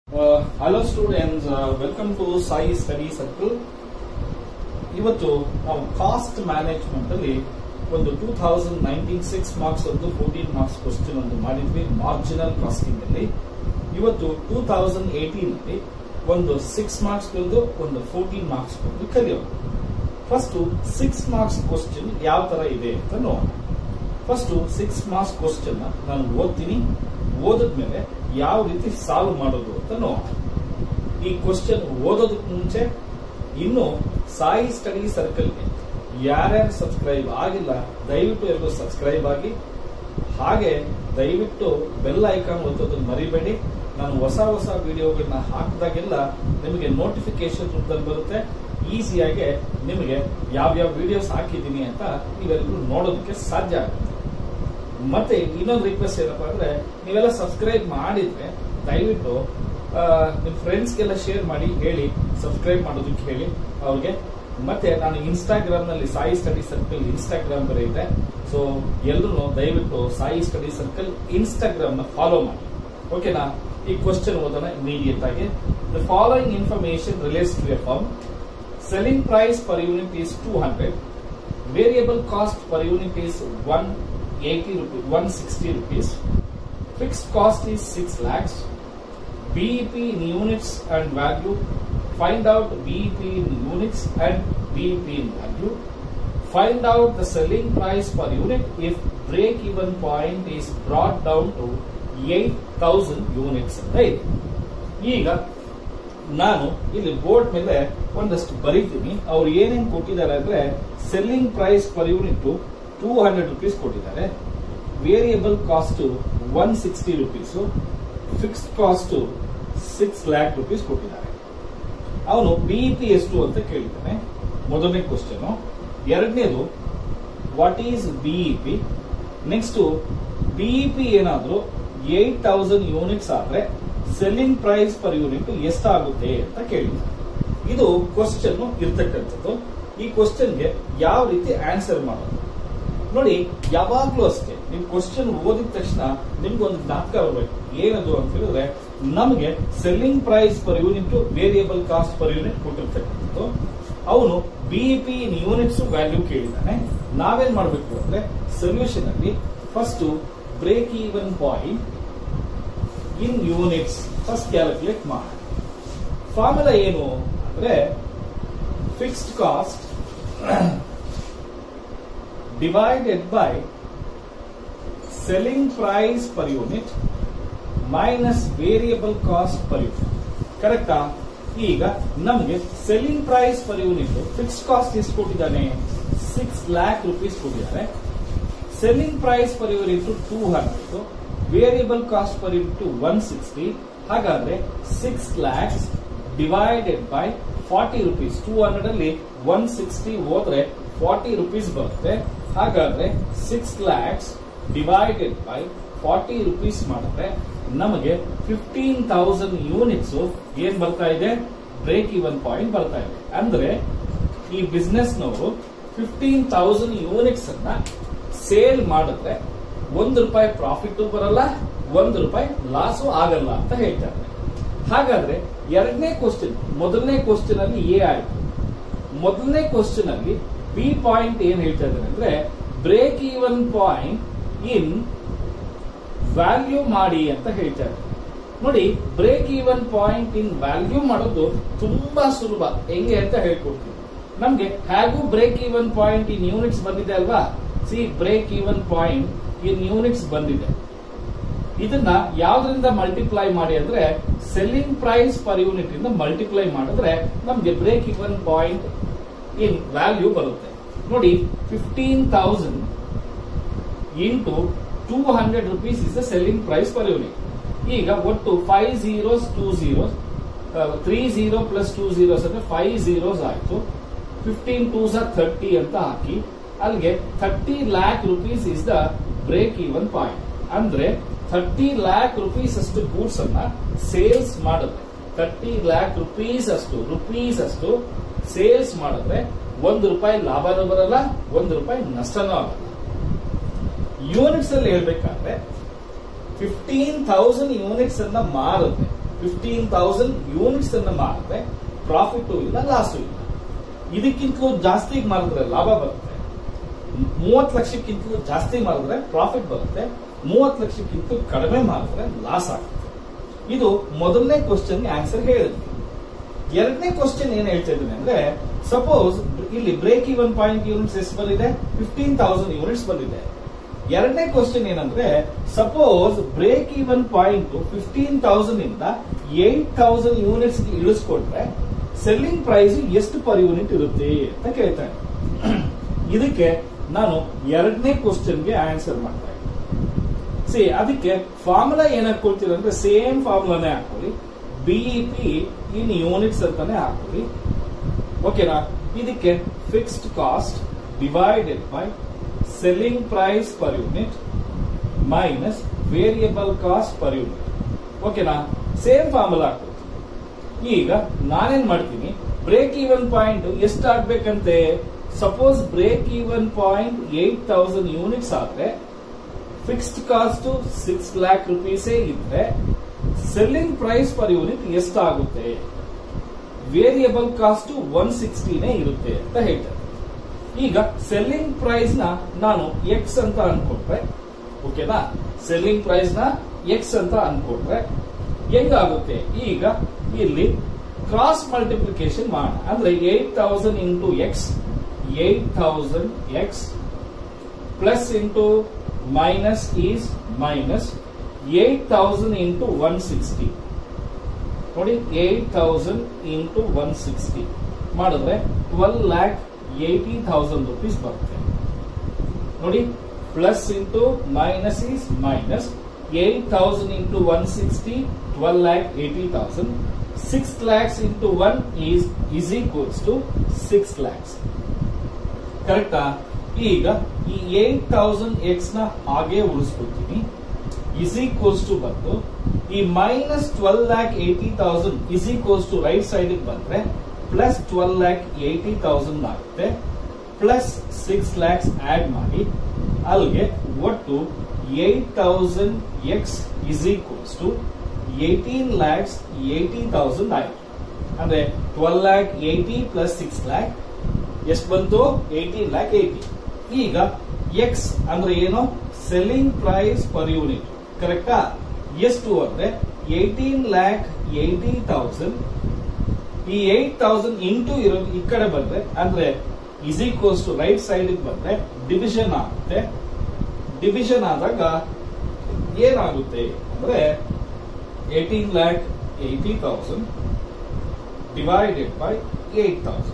hello students welcome to Sai study circle ಇವತ್ತು ನಾವು cost management ಅಲ್ಲಿ ಒಂದು two thousand nineteen six marks ಒಂದು ಫೋರ್ಟೀನ್ ಮಾರ್ಕ್ಸ್ ಕ್ವಶನ್ ಒಂದು ಮಾಡಿದ್ವಿ ಮಾರ್ಜಿನಲ್ ಕಾಸ್ಟಿಂಗ್ ಅಲ್ಲಿ ಇವತ್ತು ಟೂ ಥೌಸಂಡ್ ಏಟೀನ್ ಅಲ್ಲಿ ಒಂದು ಸಿಕ್ಸ್ ಮಾರ್ಕ್ಸ್ ಒಂದು ಒಂದು ಫೋರ್ಟೀನ್ ಮಾರ್ಕ್ಸ್ ಒಂದು ಕಲಿಯೋಣ ಫಸ್ಟ್ ಸಿಕ್ಸ್ ಮಾರ್ಕ್ಸ್ ಕ್ವಶನ್ ಯಾವ ತರ ಇದೆ ಅಂತ ನೋಡೋಣ ಫಸ್ಟ್ ಸಿಕ್ಸ್ ಮಾರ್ಕ್ಸ್ ಕ್ವಶನ್ ನಾನು ಓದ್ತೀನಿ ಓದಿದ್ಮೇಲೆ ಯಾವ ರೀತಿ ಸಾಲ್ವ್ ಮಾಡೋದು ಅಂತ ನೋಡೋಣ ಈ ಕ್ವಶನ್ ಓದೋದಕ್ಕೆ ಮುಂಚೆ ಇನ್ನು ಸಾಯಿ ಸ್ಟಡಿ ಸರ್ಕಲ್ಗೆ ಯಾರ್ಯಾರು ಸಬ್ಸ್ಕ್ರೈಬ್ ಆಗಿಲ್ಲ ದಯವಿಟ್ಟು ಎಲ್ಲರೂ ಸಬ್ಸ್ಕ್ರೈಬ್ ಆಗಿ ಹಾಗೆ ದಯವಿಟ್ಟು ಬೆಲ್ ಐಕಾನ್ ಒತ್ತೋದನ್ನ ಮರಿಬೇಡಿ ನಾನು ಹೊಸ ಹೊಸ ವಿಡಿಯೋಗಳನ್ನ ಹಾಕಿದಾಗೆಲ್ಲ ನಿಮಗೆ ನೋಟಿಫಿಕೇಶನ್ ರೂಪದಲ್ಲಿ ಬರುತ್ತೆ ಈಸಿಯಾಗಿ ನಿಮಗೆ ಯಾವ್ಯಾವ ವಿಡಿಯೋಸ್ ಹಾಕಿದ್ದೀನಿ ಅಂತ ನೀವೆಲ್ಲರೂ ನೋಡೋದಕ್ಕೆ ಸಾಧ್ಯ ಆಗುತ್ತೆ ಮತ್ತೆ ಇನ್ನೊಂದು ರಿಕ್ವೆಸ್ಟ್ ಏನಪ್ಪಾ ಅಂದ್ರೆ ನೀವೆಲ್ಲ ಸಬ್ಸ್ಕ್ರೈಬ್ ಮಾಡಿದ್ರೆ ದಯವಿಟ್ಟು ಆ, ನಿಮ್ ಫ್ರೆಂಡ್ಸ್ಗೆಲ್ಲ ಶೇರ್ ಮಾಡಿ ಹೇಳಿ ಸಬ್ಸ್ಕ್ರೈಬ್ ಮಾಡೋದಕ್ಕೆ ಹೇಳಿ ಅವ್ರಿಗೆ ಮತ್ತೆ ನಾನು ಇನ್ಸ್ಟಾಗ್ರಾಮ್ ನಲ್ಲಿ ಸಾಯಿ ಸ್ಟಡಿ ಸರ್ಕಲ್ ಇನ್ಸ್ಟಾಗ್ರಾಮ್ ಬೇರೆ ಇದೆ ಸೊ ಎಲ್ಲರೂ ದಯವಿಟ್ಟು ಸಾಯಿ ಸ್ಟಡಿ ಸರ್ಕಲ್ ಇನ್ಸ್ಟಾಗ್ರಾಮ್ ನ ಫಾಲೋ ಮಾಡಿ ಓಕೆನಾ ಈ ಕ್ವಶನ್ ಓದೋಣ ಇಮಿಡಿಯೇಟ್ ಆಗಿ the following information relates to a firm selling price per unit is 200 variable cost per unit is 180 rupees 160 rupees fixed cost is 6 lakhs BEP in units and value find out BEP in units and BEP in value find out the selling price per unit if break even point is brought down to 8000 units ಅಂತ ಇದೆ ಈಗ ನಾನು ಇಲ್ಲಿ board ಮೇಲೆ ಒಂದಷ್ಟು ಬರೀತೀನಿ ಅವ್ರು ಏನೇನ್ ಕೊಟ್ಟಿದ್ದಾರೆ ಅಂದ್ರೆ selling price per unit two hundred rupees ಕೊಟ್ಟಿದ್ದಾರೆ variable cost one sixty rupees fixed cost six lakh rupees ಕೊಟ್ಟಿದ್ದಾರೆ ಅವನು ಬಿಇಪಿ ಎಷ್ಟು ಅಂತ ಕೇಳಿದ್ದಾನೆ ಮೊದಲನೇ ಕ್ವಶನ್ ಎರಡನೇದು what is BEP next BEP ಏನಾದ್ರು ಏಟ್ ತೌಸಂಡ್ ಯೂನಿಟ್ಸ್ ಆದ್ರೆ ಸೆಲ್ಲಿಂಗ್ ಪ್ರೈಸ್ ಪರ್ ಯೂನಿಟ್ ಎಷ್ಟಾಗುತ್ತೆ ಅಂತ ಕೇಳಿದ್ದಾರೆ ಇದು ಕ್ವಶನ್ ಇರ್ತಕ್ಕಂಥದ್ದು ಈ ಕ್ವಶನ್ಗೆ ಯಾವ ರೀತಿ ಆನ್ಸರ್ ಮಾಡೋದು ನೋಡಿ ಯಾವಾಗ್ಲೂ ಅಷ್ಟೇ ನೀವು ಕ್ವಶನ್ ಓದಿದ ತಕ್ಷಣ ನಿಮ್ಗೊಂದು ಜ್ಞಾಪಕ ಬರಬೇಕು ಏನದು ಅಂತ ಹೇಳಿದ್ರೆ ನಮಗೆ selling price per unit variable cost per unit ಕೊಟ್ಟಿರ್ತಕ್ಕಂಥದ್ದು ಅವನು ಬಿಇಪಿ ಇನ್ ಯೂನಿಟ್ಸ್ ವ್ಯಾಲ್ಯೂ ಕೇಳಿದ್ದಾನೆ ನಾವೇನ್ ಮಾಡಬೇಕು ಅಂದ್ರೆ ಸೊಲ್ಯೂಷನ್ ಅಲ್ಲಿ first break even point in units first calculate ಮಾಡಿ ಫಾರ್ಮುಲಾ ಏನು ಅಂದ್ರೆ fixed cost divided by selling price per unit minus variable cost per unit ಕರೆಕ್ಟಾ ಈಗ ನಮಗೆ selling price per unit fixed cost ಎಷ್ಟು ಕೊಟ್ಟಿದ್ದಾನೆ ಸಿಕ್ಸ್ ಲ್ಯಾಕ್ ರುಪೀಸ್ ಕೊಟ್ಟಿದ್ದಾರೆ selling price per unit two hundred variable cost per unit one sixty ಹಾಗಾದ್ರೆ six lakhs divided by forty rupees two hundred ಅಲ್ಲಿ one sixty ಹೋದ್ರೆ forty rupees ಬರುತ್ತೆ ಹಾಗಾದ್ರೆ six lakhs divided by forty rupees ಮಾಡಿದ್ರೆ ನಮಗೆ ಫಿಫ್ಟೀನ್ ತೌಸಂಡ್ ಯೂನಿಟ್ಸ್ ಏನ್ ಬರ್ತಾ ಇದೆ ಬ್ರೇಕ್ ಇವನ್ ಪಾಯಿಂಟ್ ಬರ್ತಾ ಇದೆ ಅಂದ್ರೆ ಈ ಬಿಸ್ನೆಸ್ ನವರು ಫಿಫ್ಟೀನ್ ತೌಸಂಡ್ ಯೂನಿಟ್ಸ್ ಅನ್ನ ಸೇಲ್ ಮಾಡಿದ್ರೆ ಒಂದು ರೂಪಾಯಿ ಪ್ರಾಫಿಟ್ ಬರಲ್ಲ ಒಂದು ರೂಪಾಯಿ ಲಾಸು ಆಗಲ್ಲ ಅಂತ ಹೇಳ್ತಾರೆ ಹಾಗಾದ್ರೆ ಎರಡನೇ ಕ್ವಶನ್ ಮೊದಲನೇ ಕ್ವಶನ್ ಅಲ್ಲಿ ಎ ಆಯ್ತು ಮೊದಲನೇ ಕ್ವಶನ್ ಅಲ್ಲಿ ಬಿ ಪಾಯಿಂಟ್ ಏನ್ ಹೇಳ್ತಾ ಇದ್ದಾರೆ ಅಂದ್ರೆ break even point in value ಮಾಡಿ ಅಂತ ಹೇಳ್ತಾರೆ ನೋಡಿ break even point in value ಮಾಡೋದು ತುಂಬಾ ಸುಲಭ ಹೆಂಗೆ ಅಂತ ಹೇಳ್ಕೊಡ್ತೀವಿ ನಮ್ಗೆ ಹೇಗೂ break even point in units ಬಂದಿದೆ ಅಲ್ವಾ see break even point in units ಬಂದಿದೆ ಇದನ್ನ ಯಾವ್ದ್ರಿಂದ ಮಲ್ಟಿಪ್ಲೈ ಮಾಡಿ ಅಂದ್ರೆ ಸೆಲ್ಲಿಂಗ್ ಪ್ರೈಸ್ ಪರ್ ಯೂನಿಟ್ ಇಂದ ಮಲ್ಟಿಪ್ಲೈ ಮಾಡಿದ್ರೆ ನಮ್ಗೆ break even point in value ಬರುತ್ತೆ ನೋಡಿ fifteen thousand into two hundred rupees is the selling price per unit ಈಗ ಒಟ್ಟು five zeros two zeros three zero plus two zeros ಅಂದ್ರೆ five zeros ಆಯ್ತು fifteen two ಸ thirty ಅಂತ ಹಾಕಿ ಅಲ್ಲಿಗೆ thirty lakh rupees is the break even point ಅಂದ್ರೆ thirty lakh rupees ಅಷ್ಟು ಗೂಡ್ಸ್ ಅನ್ನ ಸೇಲ್ಸ್ ಮಾಡಿದ್ರೆ ಥರ್ಟಿ ಲ್ಯಾಕ್ ರುಪೀಸ್ ಅಷ್ಟು ರುಪೀಸ್ ಅಷ್ಟು ಸೇಲ್ಸ್ ಮಾಡಿದ್ರೆ ಒಂದು ರೂಪಾಯಿ ಲಾಭನೂ ಬರಲ್ಲ ಒಂದು ರೂಪಾಯಿ ನಷ್ಟನೂ ಆಗಲ್ಲ ಯೂನಿಟ್ಸ್ ಅಲ್ಲಿ ಹೇಳ್ಬೇಕಾದ್ರೆ ಫಿಫ್ಟೀನ್ ಥೌಸಂಡ್ ಯೂನಿಟ್ಸ್ ಅನ್ನ ಮಾರಿದ್ರೆ ಫಿಫ್ಟೀನ್ ತೌಸಂಡ್ ಯೂನಿಟ್ಸ್ ಅನ್ನ ಮಾರಿದ್ರೆ ಪ್ರಾಫಿಟ್ ಇಲ್ಲ ಲಾಸ್ ಇಲ್ಲ ಇದಕ್ಕಿಂತಲೂ ಜಾಸ್ತಿ ಮಾರಿದ್ರೆ ಲಾಭ ಬರುತ್ತೆ ಮೂವತ್ತು ಲಕ್ಷಕ್ಕಿಂತಲೂ ಜಾಸ್ತಿ ಮಾರಿದ್ರೆ ಪ್ರಾಫಿಟ್ ಬರುತ್ತೆ ಮೂವತ್ತು ಲಕ್ಷಕ್ಕಿಂತ ಕಡಿಮೆ ಮಾರಿದ್ರೆ ಲಾಸ್ ಆಗುತ್ತೆ ಇದು ಮೊದಲನೇ ಕ್ವಶನ್ಗೆ ಆನ್ಸರ್ ಹೇಳಿದ್ವಿ ಎರಡನೇ ಕ್ವಶನ್ ಏನ್ ಹೇಳ್ತಾ ಇದ್ದೀನಿ ಅಂದ್ರೆ ಸಪೋಸ್ ಇಲ್ಲಿ ಬ್ರೇಕ್ ಇವನ್ ಪಾಯಿಂಟ್ ಯೂನಿಟ್ಸ್ ಎಷ್ಟು ಬಂದಿದೆ ಫಿಫ್ಟೀನ್ ತೌಸಂಡ್ ಯೂನಿಟ್ಸ್ ಬಂದಿದೆ ಎರಡನೇ ಕ್ವಶನ್ ಏನಂದ್ರೆ suppose break even point fifteen thousand ಇಂದ ಏಟ್ ತೌಸಂಡ್ ಯೂನಿಟ್ಸ್ ಇಳಿಸ್ಕೊಟ್ರೆ ಸೆಲ್ಲಿಂಗ್ ಪ್ರೈಸ್ ಎಷ್ಟು ಪರ್ ಯೂನಿಟ್ ಇರುತ್ತೆ ಅಂತ ಕೇಳ್ತಾರೆ ಇದಕ್ಕೆ ನಾನು ಎರಡನೇ ಕ್ವಶನ್ಗೆ ಆನ್ಸರ್ ಮಾಡ್ತಾ ಇದ್ದೀನಿ ಸಿ ಅದಕ್ಕೆ ಫಾರ್ಮುಲಾ ಏನ್ ಹಾಕೊಳ್ತೀರ ಅಂದ್ರೆ ಸೇಮ್ ಫಾರ್ಮುಲಾನೇ ಹಾಕೊಳ್ಳಿ ಬಿಇಪಿ ಇನ್ ಯೂನಿಟ್ಸ್ ಅಂತಾನೆ ಹಾಕೊಳ್ಳಿ ಓಕೆನಾ ಇದಕ್ಕೆ fixed cost divided by selling price per unit minus variable cost per unit ಓಕೆನಾ ಸೇಮ್ ಫಾರ್ಮುಲಾ ಹಾಕ್ಬೇಕು ಈಗ ನಾನೇನ್ ಮಾಡ್ತೀನಿ ಬ್ರೇಕ್ ಈವನ್ ಪಾಯಿಂಟ್ ಎಷ್ಟು ಆಗ್ಬೇಕಂತೆ suppose break even point eight thousand units ಆದ್ರೆ ಫಿಕ್ಸ್ಡ್ ಕಾಸ್ಟ್ ಸಿಕ್ಸ್ ಲ್ಯಾಕ್ ರುಪೀಸೇ ಇದ್ರೆ ಸೆಲ್ಲಿಂಗ್ ಪ್ರೈಸ್ ಪರ್ ಯೂನಿಟ್ ಎಷ್ಟಾಗುತ್ತೆ ವೇರಿಯಬಲ್ ಕಾಸ್ಟ್ ಒನ್ ಸಿಕ್ಸ್ಟಿನೇ ಇರುತ್ತೆ ಅಂತ ಹೇಳ್ತಾರೆ ಈಗ ಸೆಲ್ಲಿಂಗ್ ಪ್ರೈಸ್ ನ ನಾನು ಎಕ್ಸ್ ಅಂತ ಅನ್ಕೊಂಡ್ರೆ ಓಕೆನಾ ಸೆಲ್ಲಿಂಗ್ ಪ್ರೈಸ್ ನ ಎಕ್ಸ್ ಅಂತ ಅನ್ಕೊಂಡ್ರೆ ಹೆಂಗಾಗುತ್ತೆ ಈಗ ಇಲ್ಲಿ ಕ್ರಾಸ್ ಮಲ್ಟಿಪ್ಲಿಕೇಶನ್ ಮಾಡೋಣ ಅಂದ್ರೆ eight thousand into X eight thousand X plus into minus is minus eight thousand into one sixty ನೋಡಿ eight thousand into one sixty ಮಾಡಿದ್ರೆ twelve lakh eighty thousand rupees ಬರುತ್ತೆ ನೋಡಿ plus into minus is minus eight thousand into one sixty twelve lakh eighty thousand six lakhs into one is is equals to six lakhs ಕರೆಕ್ಟಾ ಈಗ ಈ eight thousand X ನ ಹಾಗೆ ಉಳಿಸ್ಕೊಳ್ತೀನಿ is equals to ಬಂದು ಈ minus twelve lakh eighty thousand is equals to right side ಬಂದ್ರೆ plus twelve lakh eighty thousand ಆಗುತ್ತೆ plus six lakhs add ಮಾಡಿ ಅಲ್ಲಿಗೆ ಒಟ್ಟು eight thousand X is equals to eighteen lakhs eighty thousand ಆಯ್ತು ಅಂದ್ರೆ twelve lakh eighty plus six lakh ಎಷ್ಟು ಬಂತು ಏಟೀನ್ ಲ್ಯಾಕ್ ಏಟಿ ಈಗ ಎಕ್ಸ್ ಅಂದ್ರೆ ಏನು ಸೆಲ್ಲಿಂಗ್ ಪ್ರೈಸ್ ಪರ್ ಯೂನಿಟ್ ಕರೆಕ್ಟಾ ಎಷ್ಟು ಅಂದ್ರೆ ಏಟೀನ್ ಲ್ಯಾಕ್ ಏಟಿ ತೌಸಂಡ್ ಈ ಏಟ್ ತೌಸಂಡ್ ಇಂಟು ಇರೋದು ಈ ಕಡೆ ಬಂದ್ರೆ ಅಂದ್ರೆ is equals to right side ಬಂದ್ರೆ ಡಿವಿಷನ್ ಆಗುತ್ತೆ ಡಿವಿಷನ್ ಆದಾಗ ಏನಾಗುತ್ತೆ ಅಂದ್ರೆ eighteen lakh eighty thousand divided by eight thousand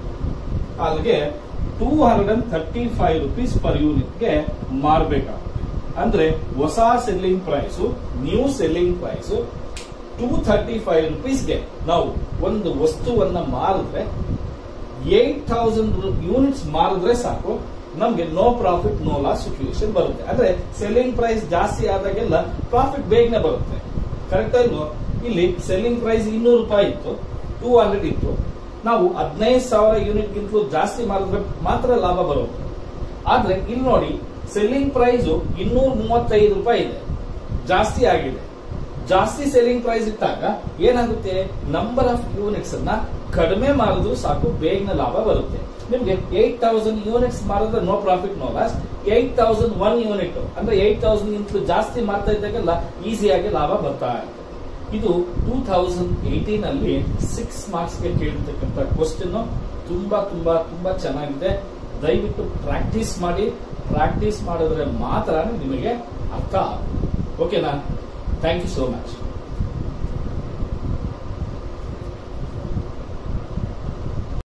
ಅಲ್ಲಿಗೆ two hundred and thirty five rupees per ಯೂನಿಟ್ಗೆ ಮಾರಬೇಕಾಗುತ್ತೆ ಅಂದ್ರೆ ಹೊಸ selling price new selling price two thirty five ರುಪೀಸ್ಗೆ ನಾವು ಒಂದು ವಸ್ತುವನ್ನ ಮಾರಿದ್ರೆ ಏಟ್ ತೌಸಂಡ್ ಯೂನಿಟ್ಸ್ ಮಾರಿದ್ರೆ ಸಾಕು ನಮ್ಗೆ no profit no loss situation ಬರುತ್ತೆ ಅಂದ್ರೆ ಸೆಲ್ಲಿಂಗ್ ಪ್ರೈಸ್ ಜಾಸ್ತಿ ಆದಾಗೆಲ್ಲ ಪ್ರಾಫಿಟ್ ಬೇಗನೆ ಬರುತ್ತೆ ಕರೆಕ್ಟ್ ಅಲ್ವೋ ಇಲ್ಲಿ ಸೆಲ್ಲಿಂಗ್ ಪ್ರೈಸ್ ಇನ್ನೂರು ರೂಪಾಯಿ ಇತ್ತು ಟೂ ಹಂಡ್ರೆಡ್ ಇತ್ತು ನಾವು ಹದಿನೈದು ಸಾವಿರ ಯೂನಿಟ್ ಗಿಂತಲೂ ಜಾಸ್ತಿ ಮಾರಿದ್ರೆ ಮಾತ್ರ ಲಾಭ ಬರೋದು ಆದ್ರೆ ಇಲ್ಲಿ ನೋಡಿ ಸೆಲ್ಲಿಂಗ್ ಪ್ರೈಸ್ ಇನ್ನೂರ ಮೂವತ್ತೈದು ರೂಪಾಯಿ ಇದೆ ಜಾಸ್ತಿ ಆಗಿದೆ ಜಾಸ್ತಿ ಸೆಲ್ಲಿಂಗ್ ಪ್ರೈಸ್ ಇಟ್ಟಾಗ ಏನಾಗುತ್ತೆ ನಂಬರ್ ಆಫ್ ಯೂನಿಟ್ಸ್ ಅನ್ನ ಕಡಿಮೆ ಮಾರಿದ್ರು ಸಾಕು ಬೇಗನೆ ಲಾಭ ಬರುತ್ತೆ ನಿಮ್ಗೆ ಏಟ್ ತೌಸಂಡ್ ಯೂನಿಟ್ಸ್ ಮಾರಿದ್ರೆ no profit no loss eight thousand one unit ಅಂದ್ರೆ ಏಟ್ ತೌಸಂಡ್ ಇಂತಲೂ ಜಾಸ್ತಿ ಮಾಡ್ತಾ ಇದ್ದಾಗೆಲ್ಲ ಈಸಿಯಾಗಿ ಲಾಭ ಬರ್ತಾ ಇರುತ್ತೆ ಇದು ಟೂ ಥೌಸಂಡ್ ಏಟೀನ್ ಅಲ್ಲಿ ಸಿಕ್ಸ್ ಮಾರ್ಕ್ಸ್ ಗೆ ಕೇಳಿರ್ತಕ್ಕಂಥ ಕ್ವಶನ್ ತುಂಬಾ ತುಂಬಾ ತುಂಬಾ ಚೆನ್ನಾಗಿದೆ ದಯವಿಟ್ಟು ಪ್ರಾಕ್ಟೀಸ್ ಮಾಡಿ ಪ್ರಾಕ್ಟೀಸ್ ಮಾಡಿದ್ರೆ ಮಾತ್ರ ನಿಮಗೆ ಅರ್ಥ ಆಗುತ್ತೆ ಓಕೆನಾ ಥ್ಯಾಂಕ್ ಯು ಸೋ ಮಚ್